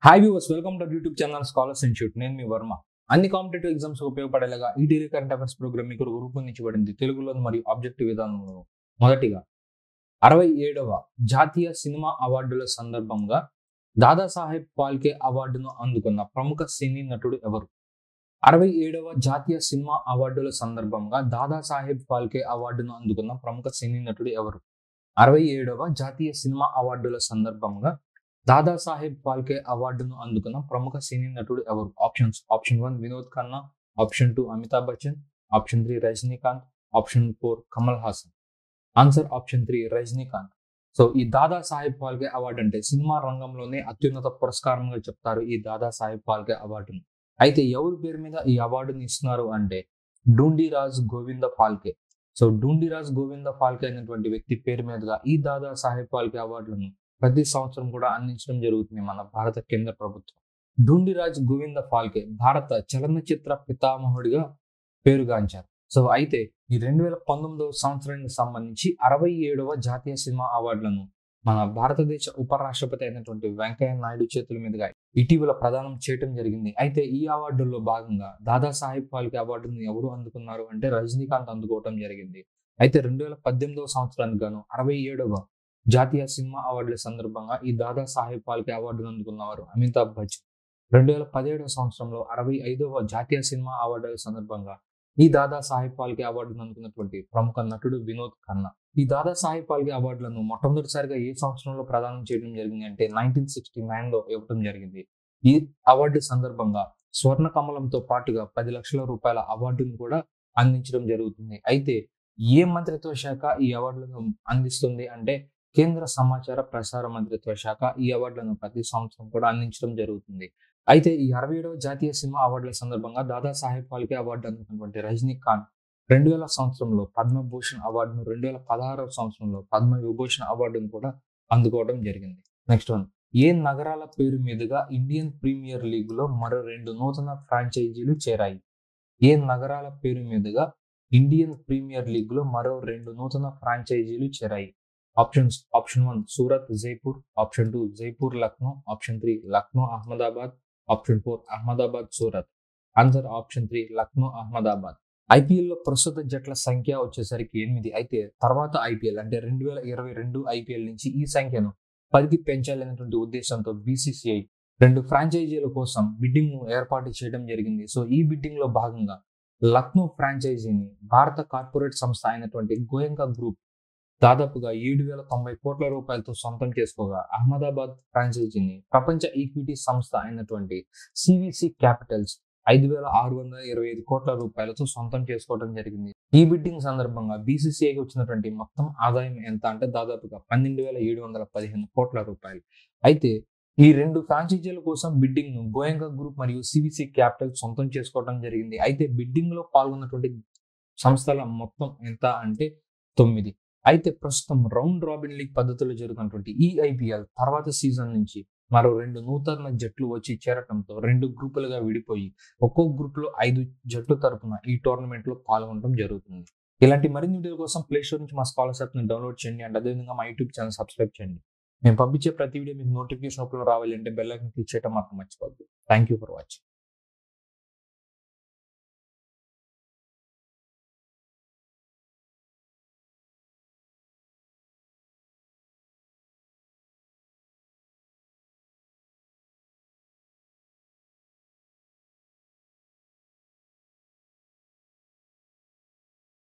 hi viewers welcome to YouTube channel scholars institute నేను మీ వర్మ అన్ని కాంపిటేటివ్ ఎగ్జామ్స్ ఉపయోగపడేలాగా ఈ డైలీ కరెంట్ అఫైర్స్ ప్రోగ్రామ్ మీకు రూపొందించబడింది తెలుగులో మరియు ఆబ్జెక్టివ్ విధానంలో మొదటిగా అరవై ఏడవ జాతీయ సినిమా అవార్డుల సందర్భంగా దాదాసాహెబ్ ఫాల్కే అవార్డును అందుకున్న ప్రముఖ సినీ నటుడు ఎవరు అరవై ఏడవ జాతీయ సినిమా అవార్డుల సందర్భంగా దాదాసాహెబ్ ఫాల్కే అవార్డును అందుకున్న ప్రముఖ సినీ నటుడు ఎవరు అరవై ఏడవ జాతీయ సినిమా అవార్డుల సందర్భంగా దాదాసాహెబ్ ఫాల్కే అవార్డును అందుకున్న ప్రముఖ సినీ నటుడు ఎవరు options option one Vinod Khanna option two Amitabh Bachchan option three Rajinikanth option four Kamal Haasan answer option three Rajinikanth so ఈ దాదా సాహెబ్ ఫాల్కే అవార్డు అంటే సినిమా రంగంలోనే అత్యున్నత పురస్కారంగా చెప్తారు ఈ దాదా సాహెబ్ ఫాల్కే అవార్డును అయితే ఎవరి పేరు మీద ఈ అవార్డుని ఇస్తున్నారు అంటే డూండిరాజ్ గోవింద ఫాల్కే సో డూండిరాజ్ గోవింద ఫాల్కే అనేటువంటి వ్యక్తి పేరు మీదుగా ఈ దాదా సాహెబ్ ఫాల్కే అవార్డులను ప్రతి సంవత్సరం కూడా అందించడం జరుగుతుంది మన భారత కేంద్ర ప్రభుత్వం డూండిరాజ్ గోవింద ఫాల్కే భారత చలనచిత్ర పితామహుడిగా పేరుగాంచారు సో అయితే ఈ రెండు వేల పంతొమ్మిదవ సంవత్సరానికి సంబంధించి అరవై ఏడవ జాతీయ సినిమా అవార్డులను మన భారతదేశ ఉపరాష్ట్రపతి అయినటువంటి వెంకయ్య నాయుడు చేతుల మీదుగా ఇటీవల ప్రదానం చేయడం జరిగింది అయితే ఈ అవార్డుల్లో భాగంగా దాదాసాహెబ్ ఫాల్కే అవార్డును ఎవరు అందుకున్నారు అంటే రజనీకాంత్ అందుకోవడం జరిగింది అయితే రెండు వేల పద్దెనిమిదవ సంవత్సరానికి గాను అరవై ఏడవ జాతీయ సినిమా అవార్డుల సందర్భంగా ఈ దాదా సాహెబ్ ఫాల్కే అవార్డును అందుకున్నవారు అమితాబ్ బచ్చన్ రెండు వేల పదిహేడవ సంవత్సరంలో అరవై ఐదవ జాతీయ సినిమా అవార్డుల సందర్భంగా ఈ దాదా సాహెబ్ ఫాల్కే అవార్డును అందుకున్నటువంటి ప్రముఖ నటుడు వినోద్ ఖన్నా ఈ దాదా సాహెబ్ ఫాల్కే అవార్డులను మొట్టమొదటిసారిగా ఏ సంవత్సరంలో ప్రదానం చేయడం జరిగింది అంటే నైన్టీన్ సిక్స్టీ నైన్ లో ఇవ్వడం జరిగింది ఈ అవార్డు సందర్భంగా స్వర్ణ కమలంతో పాటుగా పది లక్షల రూపాయల అవార్డును కూడా అందించడం జరుగుతుంది అయితే ఏ మంత్రిత్వ శాఖ ఈ అవార్డులను అందిస్తుంది అంటే కేంద్ర సమాచార ప్రసార మంత్రిత్వ శాఖ ఈ అవార్డులను ప్రతి సంవత్సరం కూడా అందించడం జరుగుతుంది అయితే ఈ అరవై ఏడవ జాతీయ సినిమా అవార్డుల సందర్భంగా దాదా సాహెబ్ ఫాల్కే అవార్డు అందుకున్నటువంటి రజనీకాంత్ రెండు వేల సంవత్సరంలో పద్మభూషణ్ అవార్డును రెండు వేల పదహారవ సంవత్సరంలో పద్మ విభూషణ్ అవార్డును కూడా అందుకోవడం జరిగింది నెక్స్ట్ వన్ ఏ నగరాల పేరు మీదుగా ఇండియన్ ప్రీమియర్ లీగ్లో మరో రెండు నూతన ఫ్రాంచైజీలు చేరాయి ఏ నగరాల పేరు మీదుగా ఇండియన్ ప్రీమియర్ లీగ్లో మరో రెండు నూతన ఫ్రాంచైజీలు చేరాయి options option one Surat Jaipur option two Jaipur Lucknow option three Lucknow Ahmedabad option four Ahmedabad Surat answer option three Lucknow Ahmedabad IPL లో ప్రస్తుత జట్ల సంఖ్య వచ్చేసరికి ఎనిమిది అయితే తర్వాత ఐపీఎల్ అంటే రెండు వేల ఇరవై రెండు ఐపీఎల్ నుంచి ఈ సంఖ్యను పదికి పెంచాలనేటువంటి ఉద్దేశంతో బీసీసీఐ రెండు ఫ్రాంచైజీల కోసం బిడ్డింగ్ ను ఏర్పాటు చేయడం జరిగింది సో ఈ బిడ్డింగ్ లో భాగంగా లక్నో ఫ్రాంచైజీని భారత కార్పొరేట్ సంస్థ అయినటువంటి గోయంకా గ్రూప్ దాదాపుగా ఏడు వేల తొంభై కోట్ల రూపాయలతో సొంతం చేసుకోగా అహ్మదాబాద్ ఫ్రాంచైజీని ప్రపంచ ఈక్విటీ సంస్థ అయినటువంటి సివిసి క్యాపిటల్స్ ఐదు వేల ఆరు వందల ఇరవై ఐదు కోట్ల రూపాయలతో సొంతం చేసుకోవడం జరిగింది ఈ బిడ్డింగ్ సందర్భంగా బీసీసీఐకి వచ్చినటువంటి మొత్తం ఆదాయం ఎంత అంటే దాదాపుగా పన్నెండు వేల ఏడు వందల పదిహేను కోట్ల రూపాయలు అయితే ఈ రెండు ఫ్రాంచైజీల కోసం బిడ్డింగ్ ను గోయంగా గ్రూప్ మరియు సివిసి క్యాపిటల్ సొంతం చేసుకోవడం జరిగింది అయితే బిడ్డింగ్ లో పాల్గొన్నటువంటి సంస్థల మొత్తం ఎంత అంటే తొమ్మిది అయితే ప్రస్తుతం రౌండ్ రాబిన్ లీగ్ పద్ధతిలో జరుగుతున్నటువంటి ఈ ఐపీఎల్ తర్వాత సీజన్ నుంచి మరో రెండు నూతన జట్లు వచ్చి చేరటంతో రెండు గ్రూపులుగా విడిపోయి ఒక్కో గ్రూప్ లో ఐదు జట్లు తరపున ఈ టోర్నమెంట్ లో పాల్గొనడం జరుగుతుంది ఇలాంటి మరిన్ని వీడియోల కోసం ప్లే స్టోర్ నుంచి మా స్కాలర్స్ యాప్ ని డౌన్లోడ్ చేయండి అండ్ అదేవిధంగా మా యూట్యూబ్ ఛానల్ సబ్స్క్రైబ్ చేయండి మేము పంపించే ప్రతి వీడియో మీకు నోటిఫికేషన్ అప్పుడు రావాలి అంటే బెల్ ఐకన్ క్లిక్ చేయడం మాత్రం మర్చిపోద్దు థ్యాంక్ యూ ఫర్ వాచింగ్